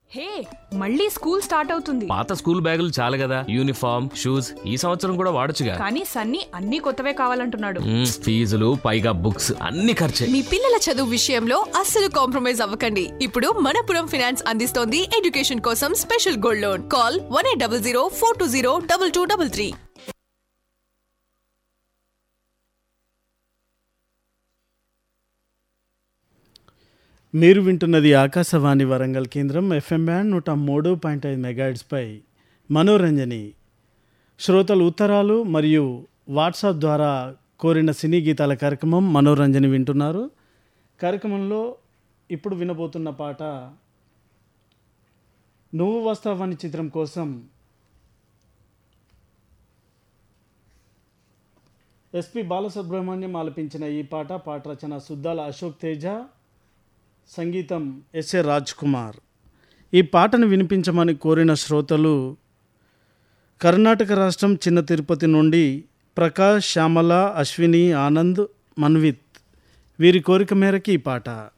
హే మళ్ళీ school start అవుతుంది పాత స్కూల్ బ్యాగులు చాలు కదా యూనిఫామ్ షూస్ ఈ సంవత్సరం కూడా వాడొచ్చుగా కానీ సన్నీ అన్ని కొత్తవే కావాలంటున్నాడు మ్మ్, ఫీజులు పైగా బుక్స్ అన్ని ఖర్చే మీ పిల్లల చదువు విషయంలో అస్సలు కాంప్రమైజ్ అవ్వకండి ఇప్పుడు మనపురం ఫినాన్స్ అందిస్తోంది ఎడ్యుకేషన్ కోసం special gold loan call one eight double zero four two zero double two double three మీరు వింటున్నది ఆకాశవాణి వరంగల్ కేంద్రం ఎఫ్ఎం బ్యాండ్ నూట మూడు పాయింట్ ఐదు మెగాహెడ్స్పై మనోరంజని శ్రోతలు ఉత్తరాలు మరియు వాట్సాప్ ద్వారా కోరిన సినీ గీతాల కార్యక్రమం మనోరంజని వింటున్నారు కార్యక్రమంలో ఇప్పుడు వినబోతున్న పాట నువ్వు వస్తావని చిత్రం కోసం ఎస్పి బాలసుబ్రహ్మణ్యం ఆలపించిన ఈ పాట పాట రచన సుద్దాల అశోక్ తేజ సంగీతం ఎస్ఏ రాజ్ కుమార్ ఈ పాటను వినిపించమని కోరిన శ్రోతలు కర్ణాటక రాష్ట్రం చిన్న తిరుపతి నుండి ప్రకాష్ శ్యామల అశ్విని ఆనంద్ మన్విత్ వీరి కోరిక మేరకు ఈ పాట